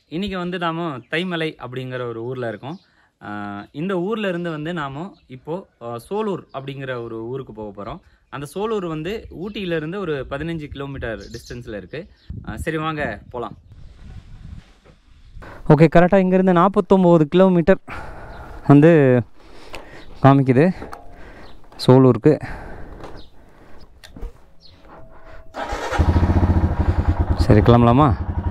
இன்றைக்கி வந்து நாம் தைமலை அப்படிங்கிற ஒரு ஊரில் இருக்கோம் ஆஹ் இந்த ஊரில் இருந்து வந்து நாம் இப்போது சோலூர் அப்படிங்கிற ஒரு ஊருக்கு போக போகிறோம் அந்த சோலூர் வந்து ஊட்டியிலேருந்து ஒரு பதினஞ்சு கிலோமீட்டர் டிஸ்டன்ஸில் இருக்குது சரி வாங்க போகலாம் ஓகே கரெக்டாக இங்கேருந்து நாற்பத்தொம்போது கிலோமீட்டர் வந்து காமிக்குது சோலூருக்கு சரி கிளம்பலாமா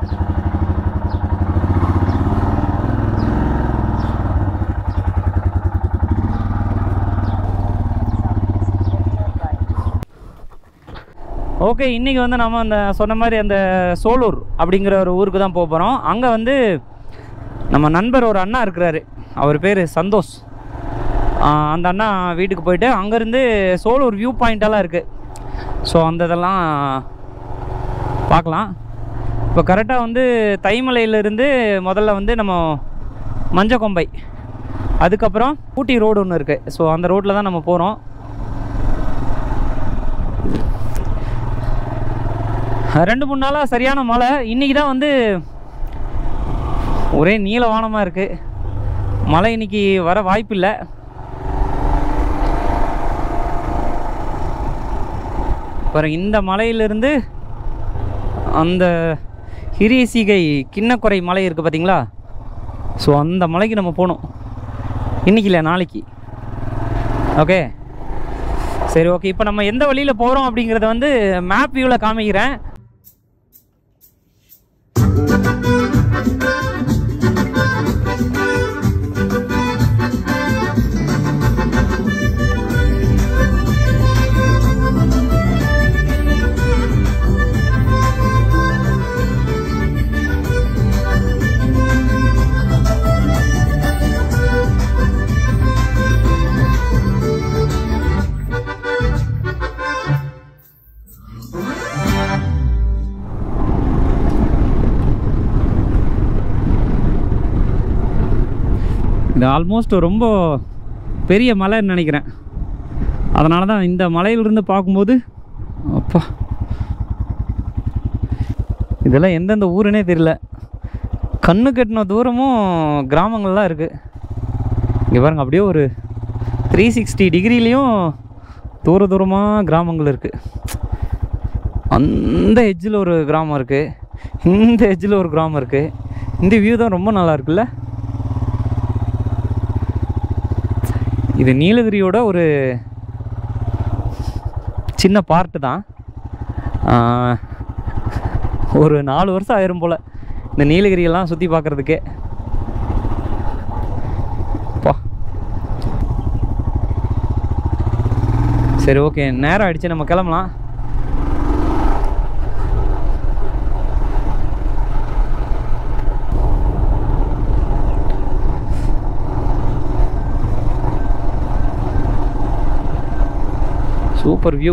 ஓகே இன்றைக்கி வந்து நம்ம அந்த சொன்ன மாதிரி அந்த சோலூர் அப்படிங்கிற ஒரு ஊருக்கு தான் போக போகிறோம் அங்கே வந்து நம்ம நண்பர் ஒரு அண்ணா இருக்கிறாரு அவர் பேர் சந்தோஷ் ஆஹ் அந்த அண்ணா வீட்டுக்கு போயிட்டு அங்கேருந்து சோலூர் வியூ பாயிண்டெல்லாம் இருக்குது ஸோ அந்த இதெல்லாம் பார்க்கலாம் இப்போ கரெக்டாக வந்து தைமலையிலேருந்து முதல்ல வந்து நம்ம மஞ்சக்கொம்பை அதுக்கப்புறம் ஊட்டி ரோடு ஒன்று இருக்குது ஸோ அந்த ரோட்டில் தான் நம்ம போகிறோம் ரெண்டு மூணு நாளாக சரியான மழை இன்றைக்கி தான் வந்து ஒரே நீலவானமாக இருக்குது மழை இன்னைக்கு வர வாய்ப்பில்லை அப்புறம் இந்த மலையிலிருந்து அந்த ஹிரியசிகை கிண்ணக்குறை மலை இருக்குது பார்த்தீங்களா ஸோ அந்த மலைக்கு நம்ம போகணும் இன்னைக்கு இல்லை நாளைக்கு ஓகே சரி ஓகே இப்போ நம்ம எந்த வழியில் போகிறோம் அப்படிங்கிறத வந்து மேப் வியூவில் காமிக்கிறேன் இது ஆல்மோஸ்ட் ரொம்ப பெரிய மலைன்னு நினைக்கிறேன் அதனால தான் இந்த மலையிலிருந்து பார்க்கும்போது அப்பா இதெல்லாம் எந்தெந்த ஊருனே தெரியல கண்ணு கட்டின தூரமும் கிராமங்கள்லாம் இருக்குது இங்கே பாருங்க அப்படியே ஒரு த்ரீ சிக்ஸ்டி டிகிரிலையும் தூர தூரமாக கிராமங்கள் இருக்குது அந்த எட்ஜில் ஒரு கிராமம் இருக்குது இந்த எட்ஜில் ஒரு கிராமம் இருக்குது இந்த வியூ தான் ரொம்ப நல்லா இருக்குல்ல இது நீலகிரியோட ஒரு சின்ன பார்ட்டு தான் ஆஹ், ஒரு நாலு வருஷம் ஆயிரும் போல் இந்த நீலகிரியெல்லாம் சுற்றி பார்க்குறதுக்கே பா சரி ஓகே நேரம் ஆயிடுச்சு நம்ம கிளம்பலாம் சூப்பர் வியூ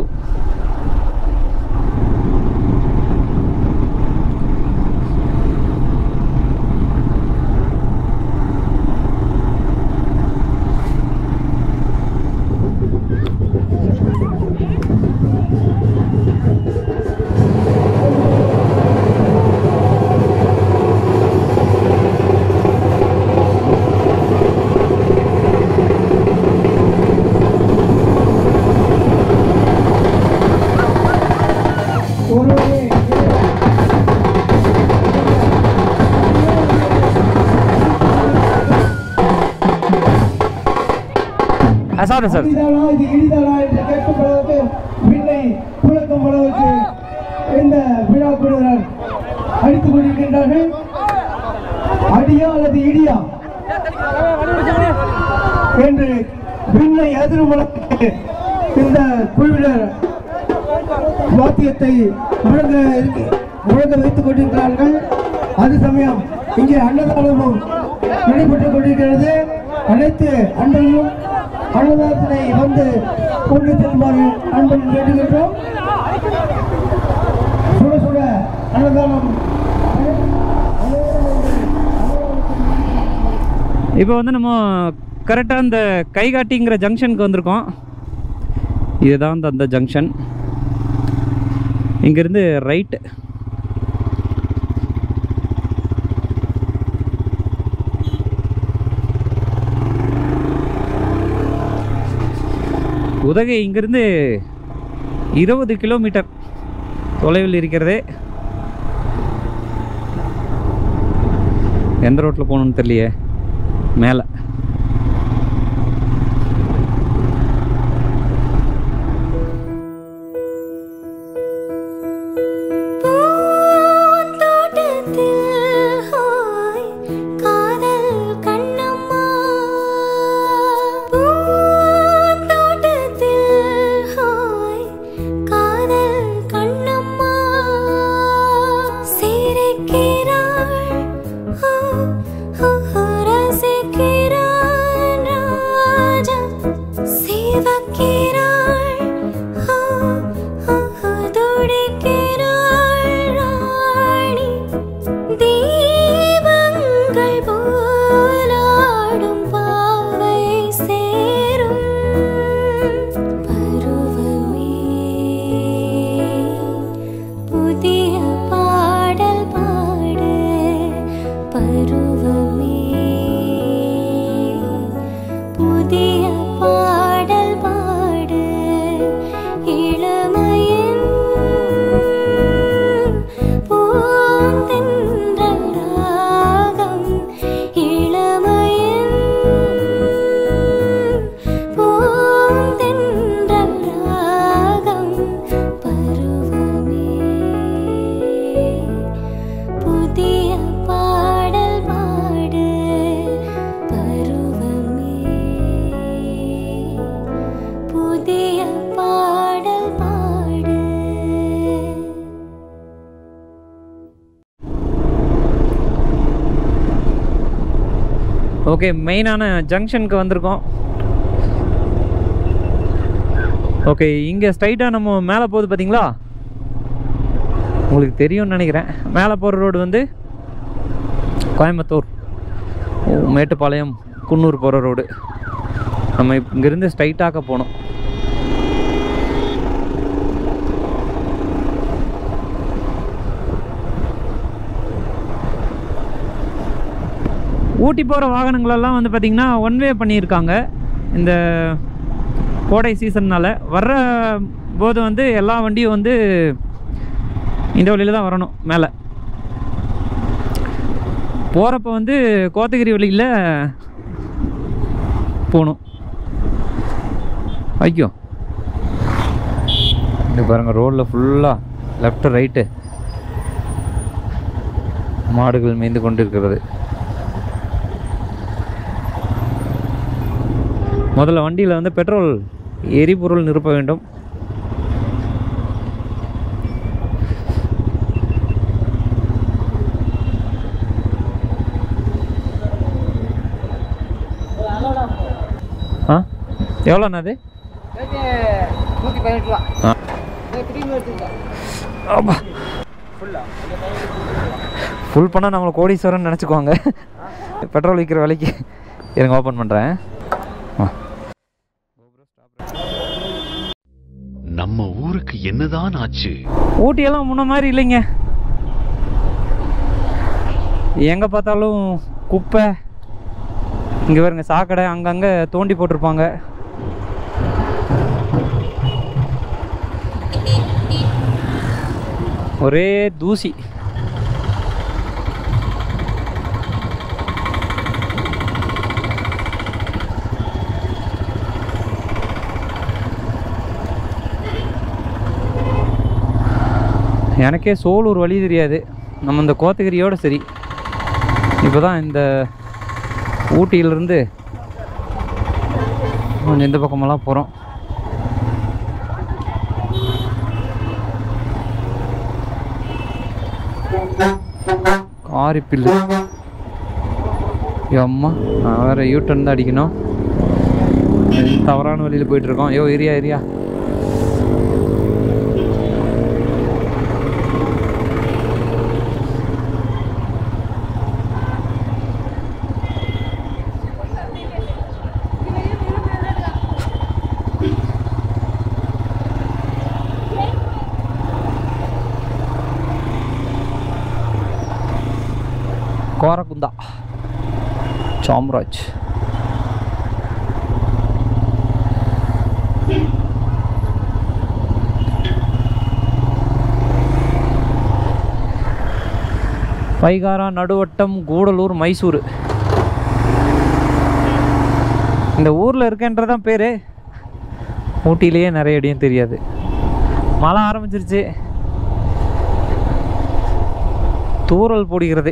சாரி சார் இடிதானா இது இடிதானா என்று கேட்கப்படுவதற்கு விண்ணை புழக்கம் அளவுக்கு இந்த விழா குழுவினர் அடித்துக் கொண்டிருக்கின்றார்கள் அடியா அல்லது இடியா என்று விண்ணை எதிர்முழக்கு இந்த குழுவினர் வாத்தியத்தை முழங்க இருக்கு- முழங்க வைத்துக் கொண்டிருக்கிறார்கள் அது சமயம் இங்கே அன்னதானமும் நடைபெற்றுக் கொண்டிருக்கிறது அனைத்து அன்பர்களும் அன்னதானத்தினை வந்து கொண்டு செல்லுமாறு அன்புடன் வேண்டுகின்றோம் சுட சுட அன்னதானம் இப்போ வந்து நம்ம கரெக்டாக அந்த கைகாட்டிங்கிற ஜங்ஷனுக்கு வந்திருக்கோம் இதுதான் அந்த அந்த ஜங்ஷன் இங்கேருந்து ரைட்டு உதகை இங்கிருந்து இருபது கிலோமீட்டர் தொலைவில் இருக்கிறது எந்த ரோட்டில் போகணுன்னு தெரியலையே மேலே பூந்தோட்டத்தில் ஹாய் காதல் கண்ணம்மா பூந்தோட்டத்தில் ஹாய் காதல் கண்ணம்மா சிரிக்கிறாள் ஹோ ஹோ ஹோ ரசிக்கிறான் ராஜா சிவக்கிறாள் ஹோ ஹோ ஹோ துடிக்கிறாள் ராணி தீபங்கள் போலாடும் பாவை சேரும் பருவமே புதிய பாடல் பாடு பருவமே புதிய பாடல் பாடு இளமையின் பூந்தென்றல் ராகம் இளமையின் பூந்தென்றல் ராகம் பருவமே புதிய பாடல் பாடு பருவமே புதிய பாடல் பாடு ஓகே மெயினான ஜங்ஷனுக்கு வந்திருக்கோம் ஓகே இங்கே ஸ்ட்ரைட்டாக நம்ம மேலே போகுது பார்த்தீங்களா உங்களுக்கு தெரியும்னு நினைக்கிறேன் மேலே போகிற ரோடு வந்து கோயம்புத்தூர் ஓ, மேட்டுப்பாளையம் குன்னூர் போகிற ரோடு நம்ம இப்ப இங்கேருந்து ஸ்ட்ரைட்டாக போகணும் ஊட்டி போகிற வாகனங்களெல்லாம் வந்து பார்த்திங்கன்னா ஒன் வே பண்ணியிருக்காங்க இந்த கோடை சீசன்னால் வர்ற போது வந்து எல்லா வண்டியும் வந்து இந்த வழியில் தான் வரணும் மேலே போகிறப்ப வந்து கோத்தகிரி வழியில் போகணும் ஐயோ இங்க பாருங்கள் ரோட்டில் ஃபுல்லாக லெஃப்ட் ரைட்டு மாடுகள் மேய்ந்து கொண்டு இருக்கிறது முதல்ல வண்டியில் வந்து பெட்ரோல் எரிபொருள் நிரப்ப வேண்டும் ஆ எவ்வளோண்ணா அது நூற்றி பதினெட்டு ரூபா ஆ திரும்பி எடுத்துக்கிட்டேன் ஆமா ஃபுல் பண்ணால் நம்மளை கோடீஸ்வரன் நினச்சிக்குவாங்க பெட்ரோல் விற்கிற விலைக்கு இருங்க ஓப்பன் பண்ணுறேன் நம்ம ஊருக்கு என்னதான் ஆச்சு ஊட்டியெல்லாம் முன்ன மாதிரி இல்லைங்க எங்கே பார்த்தாலும் குப்பை இங்கே பாருங்க சாக்கடை அங்கங்கே தோண்டி போட்டிருப்பாங்க ஒரே தூசி எனக்கே சோலூர் வழி தெரியாது நம்ம இந்த கோத்தகிரியோட சரி இப்போ தான் இந்த ஊட்டியிலிருந்து கொஞ்சம் இந்த பக்கமெல்லாம் போகிறோம் காரிப்பில்லு அம்மா நான் வேறு யூட்டன் தான் அடிக்கணும் தவறான வழியில் போயிட்டுருக்கோம் ஐயோ ஏரியா ஏரியா கோரகுந்தா சாம்ராஜ் வைகாரா நடுவட்டம் கூடலூர் மைசூர் இந்த ஊரில் இருக்கேன்றதான் பேர் ஊட்டியிலேயே நிறைய இடம் தெரியாது மழை ஆரம்பிச்சிருச்சு தூறல் போடுகிறது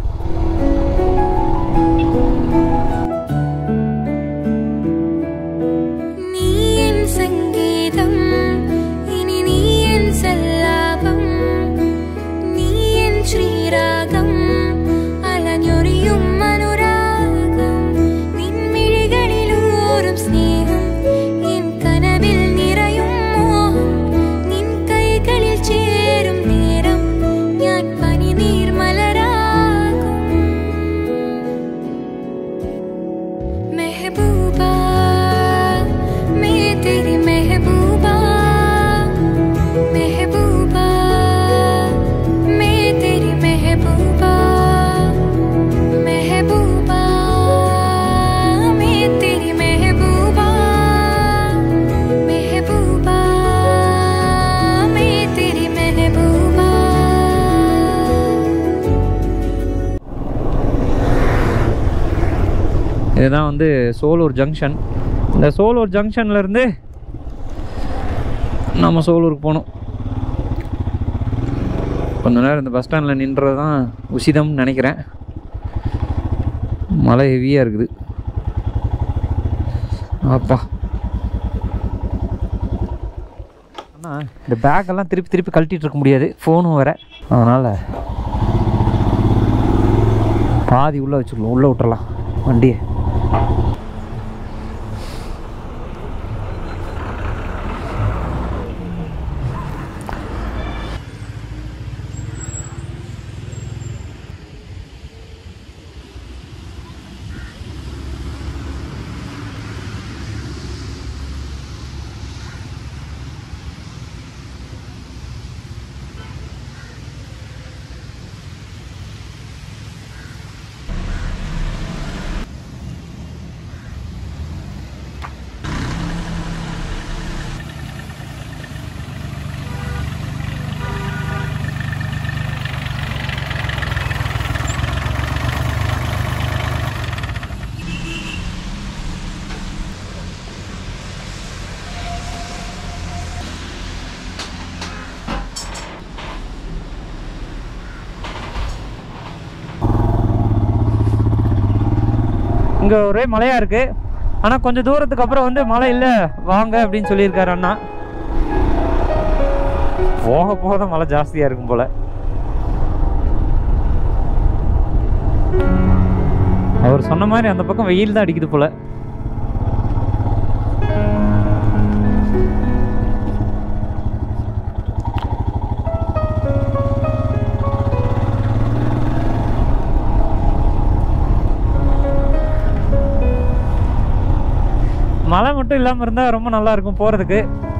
நீ என் சங்கீதம் இனி நீ என் சல்லாபம் நீ என் ஸ்ரீராகம் அலஞொரியும் அனுராகம் நின்மிழிகளில் ஊறும் ஸ்நேகம் என் கனவில் நிறையும் மோகம் நின் கைகளில் சேரும் நேரம் ഞാൻ പനിനീർ മലരാകും മെഹബൂബ मैं तेरी महबूबा महबूबा मैं तेरी महबूबा महबूबा मैं तेरी महबूबा महबूबा मैं तेरी महबूबा இதுதான் வந்து சோலூர் ஜங்ஷன் இந்த சோலூர் ஜங்ஷன்லேருந்து நம்ம சோலூருக்கு போகணும் கொஞ்ச நேரம் இந்த பஸ் ஸ்டாண்டில் நின்றது தான் உசிதம்னு நினைக்கிறேன் மழை ஹெவியாக இருக்குது அப்பா ஆனால் இந்த பேக்கெல்லாம் திருப்பி திருப்பி கழட்டிட்டு இருக்க முடியாது ஃபோனும் வேற அதனால் பாதி உள்ளே வச்சுக்கலாம் உள்ளே விட்டுறலாம் வண்டியை இங்கே ஒரே மழையாக இருக்குது ஆனால் கொஞ்சம் தூரத்துக்கு அப்புறம் வந்து மழை இல்லை வாங்க அப்படின்னு சொல்லியிருக்காரு அண்ணா போக போக தான் மழை ஜாஸ்தியாக இருக்கும் போல் அவர் சொன்ன மாதிரி அந்த பக்கம் வெயில் தான் அடிக்குது போல மழை மட்டும் இல்லாமல் இருந்தால் ரொம்ப நல்லா இருக்கும் போகிறதுக்கு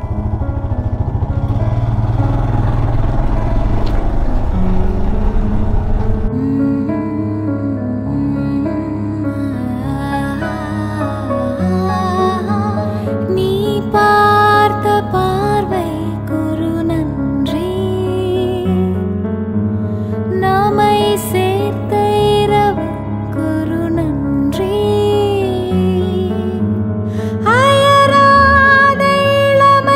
நீ பார்த்த பார்வை குரு நன்றி நம்மை சேர்த்த இரவு குரு நன்றி அயராத இளமை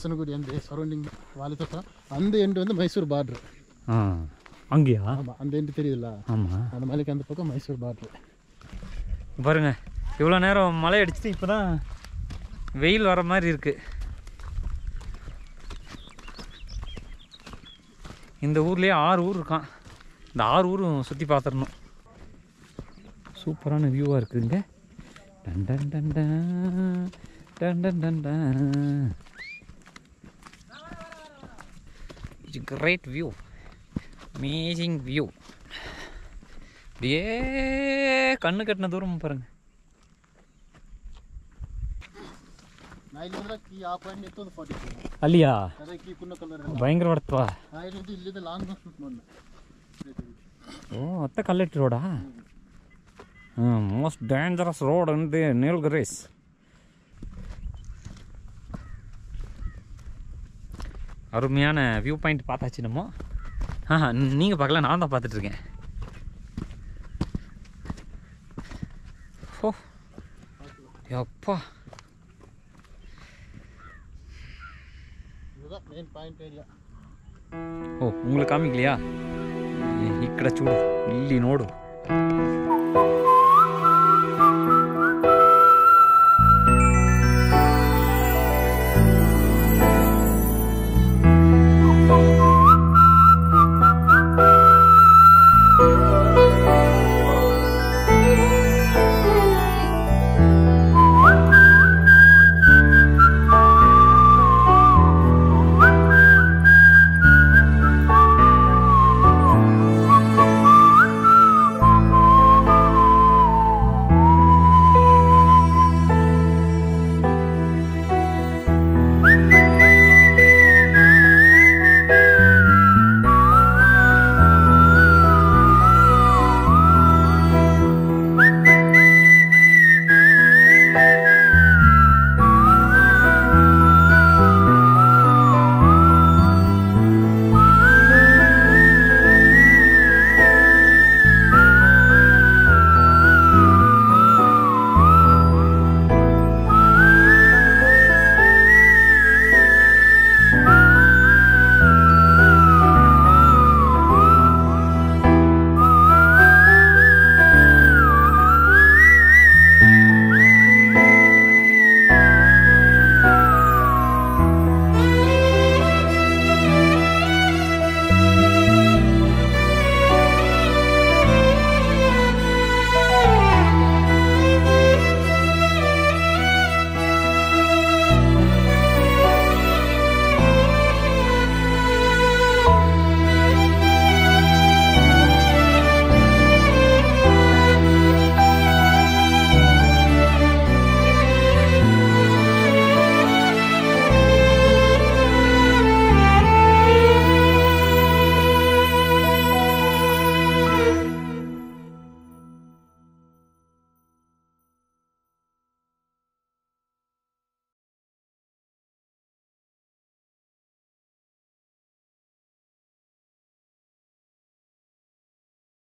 மசனகுடி அந்த சரௌண்டிங் வாலித்தோட்டம் அந்த எண்டு வந்து மைசூர் பார்ட்ரு ஆ அங்கேயா ஆமாம் அந்த எண்டு தெரியுதுல்ல ஆமாம் அந்த மலைக்கு அந்த பக்கம் மைசூர் பார்ட்ரு பாருங்க இவ்வளோ நேரம் மழை அடிச்சுட்டு இப்போ தான் வெயில் வர மாதிரி இருக்கு இந்த ஊர்லேயே ஆறு ஊர் இருக்கான் இந்த ஆறு ஊரும் சுற்றி பார்த்துடணும் சூப்பரான வியூவாக இருக்குதுங்க டன் டன் டன் டன். டன் டன் டன் டன். It's a great view. Amazing view. அப்படியே கண்ணு கட்டின தூரம் பாருங்க ನಾ ಇಲ್ಲಿಂದ ಕೀ ಆ ಪಾಯಿಂಟ್ ಇತ್ತು ಒಂದು ಫಾರ್ಟಿ ಅಲ್ಲಿಯಾ ಅದೇ ಕೀ ಕುನ್ನ ಕಲರ್ ಭಯಂಕರ ಹೊಡ್ತವಾ ನಾ ಇಲ್ಲಿಂದ ಇಲ್ಲಿಂದ ಲಾಂಗ್ ಶೂಟ್ ಮಾಡಿ ಓ ಅತ್ತ ಕಲ್ಲೆಟ್ಟಿ ರೋಡಾ ಹ್ಞೂ ಮೋಸ್ಟ್ ಡೇಂಜರಸ್ ರೋಡ್ ಅಂದೆ ನೀಲ್ಗಿರೀಸ್ அருமையான வியூ பாயிண்ட் பார்த்தாச்சு நம்ம ஆஹா நீங்கள் பார்க்கல நான் தான் பார்த்துட்ருக்கேன் ஓ அப்பா இதுதான் மெயின் பாயிண்ட் ಏರಿಯಾ ಓ உங்களுக்கு ಕಾಮಿಗ್ಲಿಯಾ ಈ ಕಡೆ ಚೂಡು ಇಲ್ಲಿ ನೋಡು